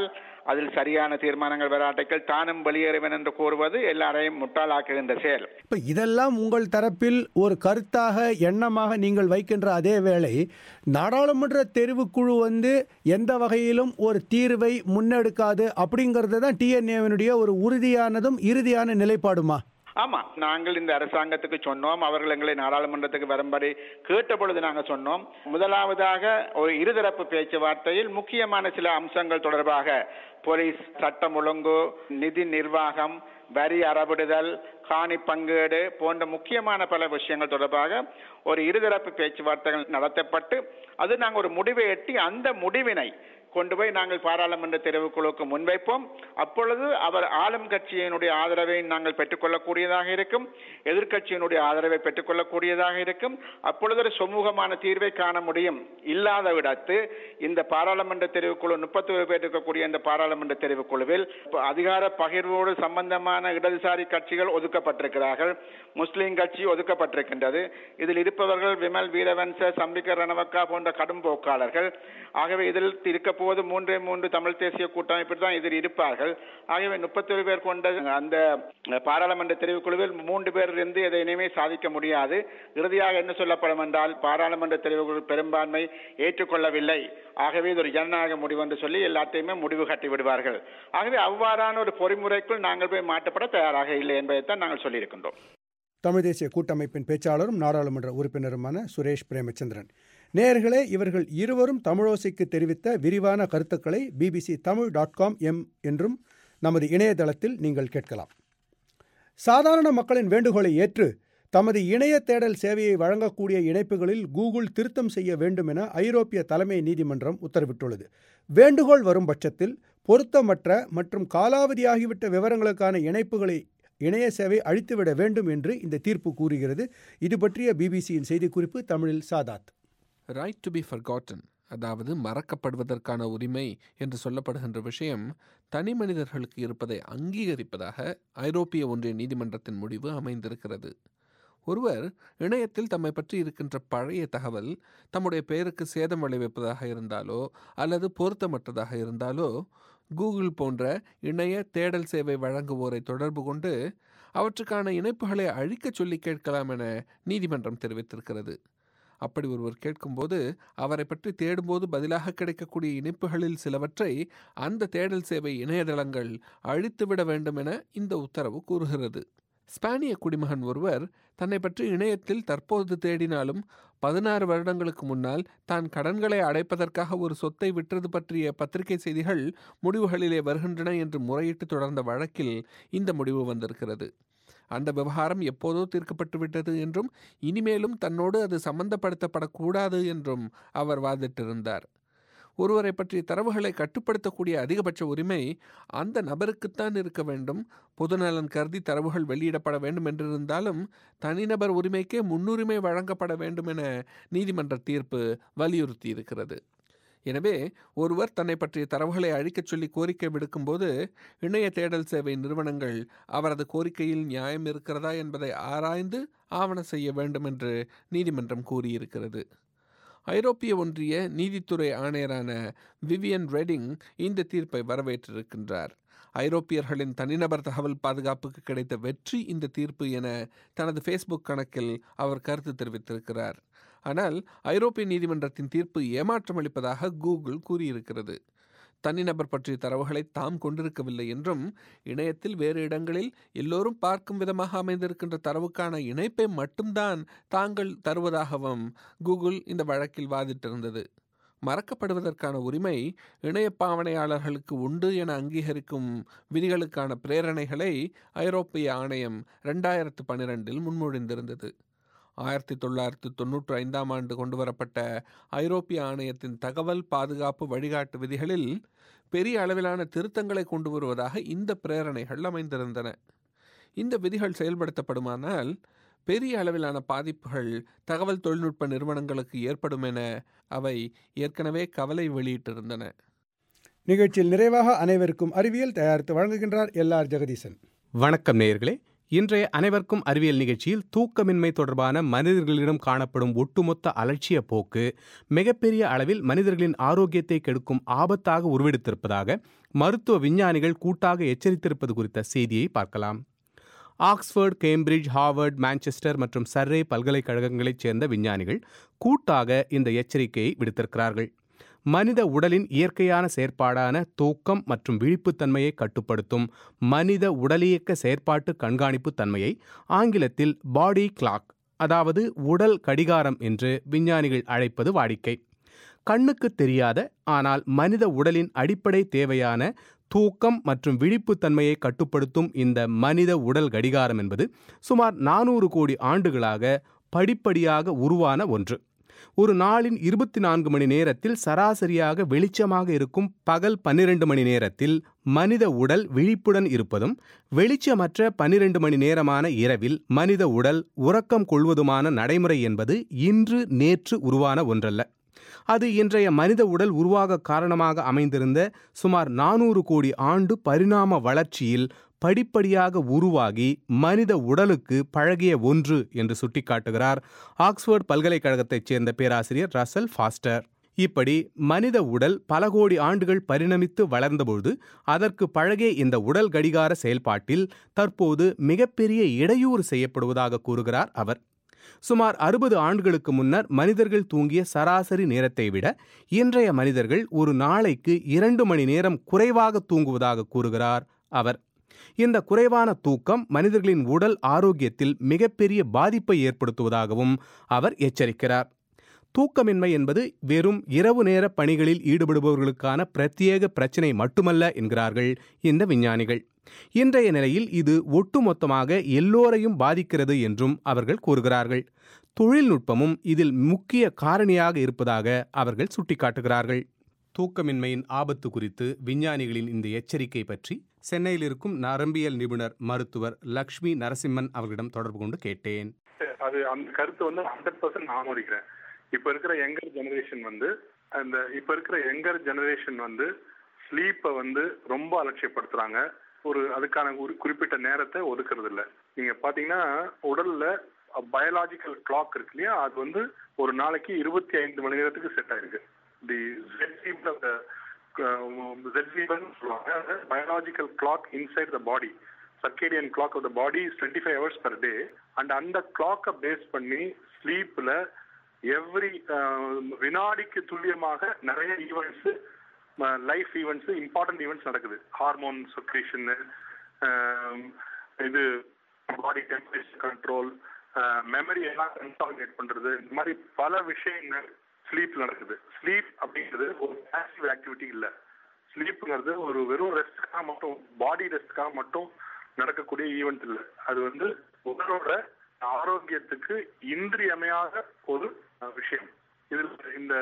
அதில் சரியான தீர்மானங்கள் வராட்டைகள் தானும் வெளியேறுவேன் என்று கூறுவது எல்லாரையும் முட்டாளாக்குகின்ற செயல் இப்ப இதெல்லாம் உங்கள் தரப்பில் ஒரு கருத்தாக எண்ணமாக நீங்கள் வைக்கின்ற அதே வேளை நாடாளுமன்ற தெரிவுக்குழு வந்து எந்த வகையிலும் ஒரு தீர்வை முன்னெடுக்காது அப்படிங்கிறது தான் டிஎன்ஏவினுடைய ஒரு உறுதியானதும் இறுதியான நிலைப்பாடுமா ஆமா நாங்கள் இந்த அரசாங்கத்துக்கு சொன்னோம் அவர்கள் எங்களை நாடாளுமன்றத்துக்கு வரும்படி கேட்ட பொழுது நாங்கள் சொன்னோம் முதலாவதாக ஒரு இருதரப்பு பேச்சுவார்த்தையில் முக்கியமான சில அம்சங்கள் தொடர்பாக போலீஸ் சட்டம் ஒழுங்கு நிதி நிர்வாகம் வரி அறவிடுதல் காணி பங்கீடு போன்ற முக்கியமான பல விஷயங்கள் தொடர்பாக ஒரு இருதரப்பு பேச்சுவார்த்தைகள் நடத்தப்பட்டு அது நாங்கள் ஒரு முடிவை எட்டி அந்த முடிவினை கொண்டு போய் நாங்கள் பாராளுமன்ற தெரிவுக்குழுவுக்கு முன்வைப்போம் அப்பொழுது அவர் ஆளும் கட்சியினுடைய ஆதரவை நாங்கள் பெற்றுக்கொள்ளக்கூடியதாக இருக்கும் எதிர்க்கட்சியினுடைய ஆதரவை பெற்றுக்கொள்ளக்கூடியதாக இருக்கும் அப்பொழுது ஒரு சுமூகமான தீர்வை காண முடியும் இல்லாத விடத்து இந்த பாராளுமன்ற தெரிவுக்குழு முப்பத்தி ஒரு பேர் இருக்கக்கூடிய இந்த பாராளுமன்ற தெரிவுக்குழுவில் அதிகார பகிர்வோடு சம்பந்தமான இடதுசாரி கட்சிகள் ஒதுக்கப்பட்டிருக்கிறார்கள் முஸ்லீம் கட்சி ஒதுக்கப்பட்டிருக்கின்றது இதில் இருப்பவர்கள் விமல் வீரவன்ச சம்பிக்க ரணவக்கா போன்ற கடும் போக்காளர்கள் ஆகவே இதில் இருக்க போது மூன்றே மூன்று தமிழ் தேசிய கூட்டமைப்பில் தான் இதில் இருப்பார்கள் ஆகவே முப்பத்தி பேர் கொண்ட அந்த பாராளுமன்ற தெரிவுக்குழுவில் மூன்று பேர் இருந்து இதை இனிமே சாதிக்க முடியாது இறுதியாக என்ன சொல்லப்படும் என்றால் பாராளுமன்ற தெரிவுக்குழு பெரும்பான்மை ஏற்றுக்கொள்ளவில்லை ஆகவே இது ஒரு ஜனநாயக முடிவு என்று சொல்லி எல்லாத்தையுமே முடிவு கட்டி விடுவார்கள் ஆகவே அவ்வாறான ஒரு பொறிமுறைக்குள் நாங்கள் போய் மாற்றப்பட தயாராக இல்லை என்பதைத்தான் நாங்கள் சொல்லியிருக்கின்றோம் தமிழ் தேசிய கூட்டமைப்பின் பேச்சாளரும் நாடாளுமன்ற உறுப்பினருமான சுரேஷ் பிரேமச்சந்திரன் நேயர்களே இவர்கள் இருவரும் தமிழோசைக்கு தெரிவித்த விரிவான கருத்துக்களை பிபிசி தமிழ் டாட் காம் எம் என்றும் நமது இணையதளத்தில் நீங்கள் கேட்கலாம் சாதாரண மக்களின் வேண்டுகோளை ஏற்று தமது இணைய தேடல் சேவையை வழங்கக்கூடிய இணைப்புகளில் கூகுள் திருத்தம் செய்ய வேண்டும் என ஐரோப்பிய தலைமை நீதிமன்றம் உத்தரவிட்டுள்ளது வேண்டுகோள் வரும் பட்சத்தில் பொருத்தமற்ற மற்றும் காலாவதியாகிவிட்ட விவரங்களுக்கான இணைப்புகளை இணைய சேவை அழித்துவிட வேண்டும் என்று இந்த தீர்ப்பு கூறுகிறது இது பற்றிய பிபிசியின் செய்திக்குறிப்பு தமிழில் சாதாத் ரைட் டு பி ஃபர்காட்டன் அதாவது மறக்கப்படுவதற்கான உரிமை என்று சொல்லப்படுகின்ற விஷயம் தனி மனிதர்களுக்கு இருப்பதை அங்கீகரிப்பதாக ஐரோப்பிய ஒன்றிய நீதிமன்றத்தின் முடிவு அமைந்திருக்கிறது ஒருவர் இணையத்தில் தம்மை பற்றி இருக்கின்ற பழைய தகவல் தம்முடைய பெயருக்கு சேதம் விளைவிப்பதாக இருந்தாலோ அல்லது பொருத்தமற்றதாக இருந்தாலோ கூகுள் போன்ற இணைய தேடல் சேவை வழங்குவோரை தொடர்பு கொண்டு அவற்றுக்கான இணைப்புகளை அழிக்கச் சொல்லி கேட்கலாம் என நீதிமன்றம் தெரிவித்திருக்கிறது அப்படி ஒருவர் கேட்கும்போது அவரை பற்றி தேடும்போது பதிலாக கிடைக்கக்கூடிய இணைப்புகளில் சிலவற்றை அந்த தேடல் சேவை இணையதளங்கள் அழித்துவிட வேண்டும் என இந்த உத்தரவு கூறுகிறது ஸ்பானிய குடிமகன் ஒருவர் தன்னை பற்றி இணையத்தில் தற்போது தேடினாலும் பதினாறு வருடங்களுக்கு முன்னால் தான் கடன்களை அடைப்பதற்காக ஒரு சொத்தை விற்றது பற்றிய பத்திரிகை செய்திகள் முடிவுகளிலே வருகின்றன என்று முறையிட்டு தொடர்ந்த வழக்கில் இந்த முடிவு வந்திருக்கிறது அந்த விவகாரம் எப்போதோ தீர்க்கப்பட்டு விட்டது என்றும் இனிமேலும் தன்னோடு அது சம்பந்தப்படுத்தப்படக்கூடாது என்றும் அவர் வாதிட்டிருந்தார் ஒருவரை பற்றிய தரவுகளை கட்டுப்படுத்தக்கூடிய அதிகபட்ச உரிமை அந்த நபருக்குத்தான் இருக்க வேண்டும் பொதுநலன் கருதி தரவுகள் வெளியிடப்பட வேண்டும் என்றிருந்தாலும் தனிநபர் உரிமைக்கே முன்னுரிமை வழங்கப்பட வேண்டும் என நீதிமன்ற தீர்ப்பு வலியுறுத்தி இருக்கிறது எனவே ஒருவர் தன்னை பற்றிய தரவுகளை அழிக்கச் சொல்லி கோரிக்கை விடுக்கும்போது இணைய தேடல் சேவை நிறுவனங்கள் அவரது கோரிக்கையில் நியாயம் இருக்கிறதா என்பதை ஆராய்ந்து ஆவண செய்ய வேண்டும் என்று நீதிமன்றம் கூறியிருக்கிறது ஐரோப்பிய ஒன்றிய நீதித்துறை ஆணையரான விவியன் ரெடிங் இந்த தீர்ப்பை வரவேற்றிருக்கின்றார் ஐரோப்பியர்களின் தனிநபர் தகவல் பாதுகாப்புக்கு கிடைத்த வெற்றி இந்த தீர்ப்பு என தனது ஃபேஸ்புக் கணக்கில் அவர் கருத்து தெரிவித்திருக்கிறார் ஆனால் ஐரோப்பிய நீதிமன்றத்தின் தீர்ப்பு ஏமாற்றமளிப்பதாக கூகுள் கூறியிருக்கிறது தனிநபர் பற்றிய தரவுகளை தாம் கொண்டிருக்கவில்லை என்றும் இணையத்தில் வேறு இடங்களில் எல்லோரும் பார்க்கும் விதமாக அமைந்திருக்கின்ற தரவுக்கான இணைப்பை மட்டும்தான் தாங்கள் தருவதாகவும் கூகுள் இந்த வழக்கில் வாதிட்டிருந்தது மறக்கப்படுவதற்கான உரிமை இணைய பாவனையாளர்களுக்கு உண்டு என அங்கீகரிக்கும் விதிகளுக்கான பிரேரணைகளை ஐரோப்பிய ஆணையம் ரெண்டாயிரத்து பன்னிரெண்டில் முன்மொழிந்திருந்தது ஆயிரத்தி தொள்ளாயிரத்தி தொன்னூற்றி ஐந்தாம் ஆண்டு கொண்டுவரப்பட்ட ஐரோப்பிய ஆணையத்தின் தகவல் பாதுகாப்பு வழிகாட்டு விதிகளில் பெரிய அளவிலான திருத்தங்களை கொண்டு வருவதாக இந்த பிரேரணைகள் அமைந்திருந்தன இந்த விதிகள் செயல்படுத்தப்படுமானால் பெரிய அளவிலான பாதிப்புகள் தகவல் தொழில்நுட்ப நிறுவனங்களுக்கு ஏற்படும் என அவை ஏற்கனவே கவலை வெளியிட்டிருந்தன நிகழ்ச்சியில் நிறைவாக அனைவருக்கும் அறிவியல் தயாரித்து வழங்குகின்றார் எல் ஆர் ஜெகதீசன் வணக்கம் நேயர்களே இன்றைய அனைவருக்கும் அறிவியல் நிகழ்ச்சியில் தூக்கமின்மை தொடர்பான மனிதர்களிடம் காணப்படும் ஒட்டுமொத்த அலட்சிய போக்கு மிகப்பெரிய அளவில் மனிதர்களின் ஆரோக்கியத்தை கெடுக்கும் ஆபத்தாக உருவெடுத்திருப்பதாக மருத்துவ விஞ்ஞானிகள் கூட்டாக எச்சரித்திருப்பது குறித்த செய்தியை பார்க்கலாம் ஆக்ஸ்போர்ட் கேம்பிரிட்ஜ் ஹார்வர்ட் மான்செஸ்டர் மற்றும் சர்ரே பல்கலைக்கழகங்களைச் சேர்ந்த விஞ்ஞானிகள் கூட்டாக இந்த எச்சரிக்கையை விடுத்திருக்கிறார்கள் மனித உடலின் இயற்கையான செயற்பாடான தூக்கம் மற்றும் விழிப்புத்தன்மையை கட்டுப்படுத்தும் மனித உடலியக்க செயற்பாட்டு கண்காணிப்பு தன்மையை ஆங்கிலத்தில் பாடி கிளாக் அதாவது உடல் கடிகாரம் என்று விஞ்ஞானிகள் அழைப்பது வாடிக்கை கண்ணுக்கு தெரியாத ஆனால் மனித உடலின் அடிப்படை தேவையான தூக்கம் மற்றும் விழிப்புத்தன்மையை கட்டுப்படுத்தும் இந்த மனித உடல் கடிகாரம் என்பது சுமார் நானூறு கோடி ஆண்டுகளாக படிப்படியாக உருவான ஒன்று ஒரு நாளின் இருபத்தி நான்கு மணி நேரத்தில் சராசரியாக வெளிச்சமாக இருக்கும் பகல் பன்னிரண்டு மணி நேரத்தில் மனித உடல் விழிப்புடன் இருப்பதும் வெளிச்சமற்ற பன்னிரண்டு மணி நேரமான இரவில் மனித உடல் உறக்கம் கொள்வதுமான நடைமுறை என்பது இன்று நேற்று உருவான ஒன்றல்ல அது இன்றைய மனித உடல் உருவாக காரணமாக அமைந்திருந்த சுமார் நானூறு கோடி ஆண்டு பரிணாம வளர்ச்சியில் படிப்படியாக உருவாகி மனித உடலுக்கு பழகிய ஒன்று என்று சுட்டிக்காட்டுகிறார் ஆக்ஸ்போர்ட் பல்கலைக்கழகத்தைச் சேர்ந்த பேராசிரியர் ரசல் ஃபாஸ்டர் இப்படி மனித உடல் பல கோடி ஆண்டுகள் பரிணமித்து வளர்ந்தபொழுது அதற்கு பழகிய இந்த உடல் கடிகார செயல்பாட்டில் தற்போது மிகப்பெரிய இடையூறு செய்யப்படுவதாக கூறுகிறார் அவர் சுமார் அறுபது ஆண்டுகளுக்கு முன்னர் மனிதர்கள் தூங்கிய சராசரி நேரத்தை விட இன்றைய மனிதர்கள் ஒரு நாளைக்கு இரண்டு மணி நேரம் குறைவாக தூங்குவதாக கூறுகிறார் அவர் இந்த குறைவான தூக்கம் மனிதர்களின் உடல் ஆரோக்கியத்தில் மிகப்பெரிய பாதிப்பை ஏற்படுத்துவதாகவும் அவர் எச்சரிக்கிறார் தூக்கமின்மை என்பது வெறும் இரவு நேர பணிகளில் ஈடுபடுபவர்களுக்கான பிரத்யேக பிரச்சினை மட்டுமல்ல என்கிறார்கள் இந்த விஞ்ஞானிகள் இன்றைய நிலையில் இது ஒட்டுமொத்தமாக எல்லோரையும் பாதிக்கிறது என்றும் அவர்கள் கூறுகிறார்கள் தொழில்நுட்பமும் இதில் முக்கிய காரணியாக இருப்பதாக அவர்கள் சுட்டிக்காட்டுகிறார்கள் தூக்கமின்மையின் ஆபத்து குறித்து விஞ்ஞானிகளின் இந்த எச்சரிக்கை பற்றி சென்னையில் இருக்கும் நரம்பியல் நிபுணர் மருத்துவர் லக்ஷ்மி நரசிம்மன் அவர்களிடம் தொடர்பு கொண்டு கேட்டேன் அது அந்த கருத்து வந்து ஹண்ட்ரட் பர்சன்ட் நான் ஆமோதிக்கிறேன் இப்ப இருக்கிற யங்கர் ஜெனரேஷன் வந்து அந்த இப்ப இருக்கிற யங்கர் ஜெனரேஷன் வந்து ஸ்லீப்பை வந்து ரொம்ப அலட்சியப்படுத்துறாங்க ஒரு அதுக்கான ஒரு குறிப்பிட்ட நேரத்தை ஒதுக்குறது இல்ல நீங்க பாத்தீங்கன்னா உடல்ல பயாலாஜிக்கல் கிளாக் இருக்கு இல்லையா அது வந்து ஒரு நாளைக்கு இருபத்தி ஐந்து மணி நேரத்துக்கு செட் ஆயிருக்கு தி சொல்லுவாங்க biological clock inside the body circadian clock of the body is twenty five hours per day and அந்த கிளாக்கை பேஸ் பண்ணி ஸ்லீப்ல எவ்ரி வினாடிக்கு துல்லியமாக நிறைய events life events important events நடக்குது ஹார்மோன் சொக்ரேஷன் இது பாடி டெம்பரேச்சர் கண்ட்ரோல் மெமரி எல்லாம் கன்சாலிடேட் பண்றது இந்த மாதிரி பல விஷயங்கள் ஸ்லீப் நடக்குது ஸ்லீப் அப்படிங்கிறது ஒரு பேசிவ் ஆக்டிவிட்டி இல்ல ஸ்லீப்புங்கிறது ஒரு வெறும் ரெஸ்ட்காக மட்டும் பாடி ரெஸ்ட்காக மட்டும் நடக்கக்கூடிய ஈவெண்ட் இல்ல அது வந்து உடலோட ஆரோக்கியத்துக்கு இன்றியமையாத ஒரு விஷயம் இதில் இந்த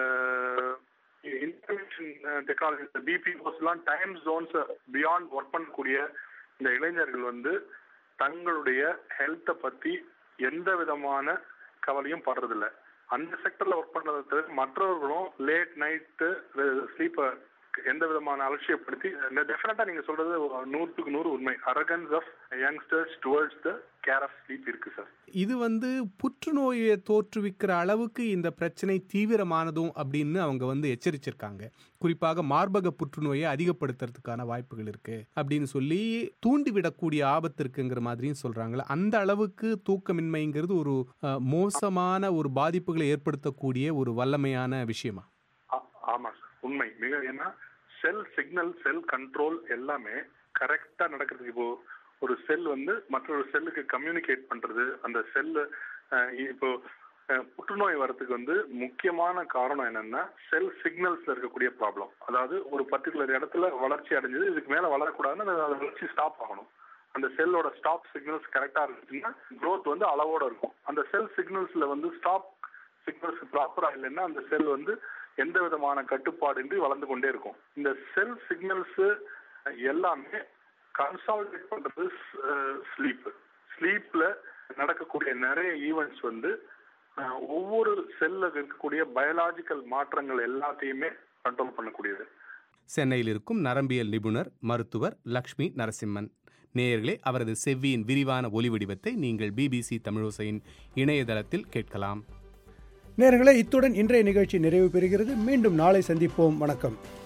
இன்ஃபர்மேஷன் டெக்னாலஜி பிபிஓஸ் எல்லாம் டைம் ஜோன்ஸ் பியாண்ட் ஒர்க் பண்ணக்கூடிய இந்த இளைஞர்கள் வந்து தங்களுடைய ஹெல்த்தை பத்தி எந்த விதமான கவலையும் படுறதில்ல அந்த செக்டர்ல ஒர்க் பண்றதை தவிர மற்றவர்களும் லேட் நைட்டு ஸ்லீப்பை எந்த விதமான அலட்சியப்படுத்தி டெஃபினட்டா நீங்க சொல்றது நூற்றுக்கு நூறு உண்மை arrogance of youngsters towards the care of sleep இருக்கு சார் இது வந்து புற்றுநோயை தோற்றுவிக்கிற அளவுக்கு இந்த பிரச்சனை தீவிரமானதும் அப்படின்னு அவங்க வந்து எச்சரிச்சிருக்காங்க குறிப்பாக மார்பக புற்றுநோயை அதிகப்படுத்துறதுக்கான வாய்ப்புகள் இருக்கு அப்படின்னு சொல்லி தூண்டிவிடக்கூடிய ஆபத்து இருக்குங்கிற மாதிரியும் சொல்றாங்களே அந்த அளவுக்கு தூக்கமின்மைங்கிறது ஒரு மோசமான ஒரு பாதிப்புகளை ஏற்படுத்தக்கூடிய ஒரு வல்லமையான விஷயமா ஆமா சார் உண்மை மிக ஏன்னா செல் சிக்னல் செல் கண்ட்ரோல் எல்லாமே கரெக்டா நடக்கிறதுக்கு இப்போ ஒரு செல் வந்து மற்றொரு செல்லுக்கு கம்யூனிகேட் பண்றது அந்த செல்லு இப்போ புற்றுநோய் வரதுக்கு வந்து முக்கியமான காரணம் என்னன்னா செல் சிக்னல்ஸ்ல இருக்கக்கூடிய ப்ராப்ளம் அதாவது ஒரு பர்டிகுலர் இடத்துல வளர்ச்சி அடைஞ்சது இதுக்கு மேல வளரக்கூடாதுன்னு அந்த வளர்ச்சி ஸ்டாப் ஆகணும் அந்த செல்லோட ஸ்டாப் சிக்னல்ஸ் கரெக்டா இருந்துச்சுன்னா க்ரோத் வந்து அளவோட இருக்கும் அந்த செல் சிக்னல்ஸ்ல வந்து ஸ்டாப் சிக்னல்ஸ் ப்ராப்பரா இல்லைன்னா அந்த செல் வந்து எந்த விதமான கட்டுப்பாடின்றி வளர்ந்து கொண்டே இருக்கும் இந்த செல் சிக்னல்ஸ் எல்லாமே கன்சால்டேட் பண்றது ஸ்லீப் ஸ்லீப்ல நடக்கக்கூடிய நிறைய ஈவெண்ட்ஸ் வந்து ஒவ்வொரு செல்ல இருக்கக்கூடிய பயாலாஜிக்கல் மாற்றங்கள் எல்லாத்தையுமே கண்ட்ரோல் பண்ணக்கூடியது சென்னையில் இருக்கும் நரம்பியல் நிபுணர் மருத்துவர் லக்ஷ்மி நரசிம்மன் நேயர்களே அவரது செவ்வியின் விரிவான ஒலி வடிவத்தை நீங்கள் பிபிசி தமிழோசையின் இணையதளத்தில் கேட்கலாம் நேர்களே இத்துடன் இன்றைய நிகழ்ச்சி நிறைவு பெறுகிறது மீண்டும் நாளை சந்திப்போம் வணக்கம்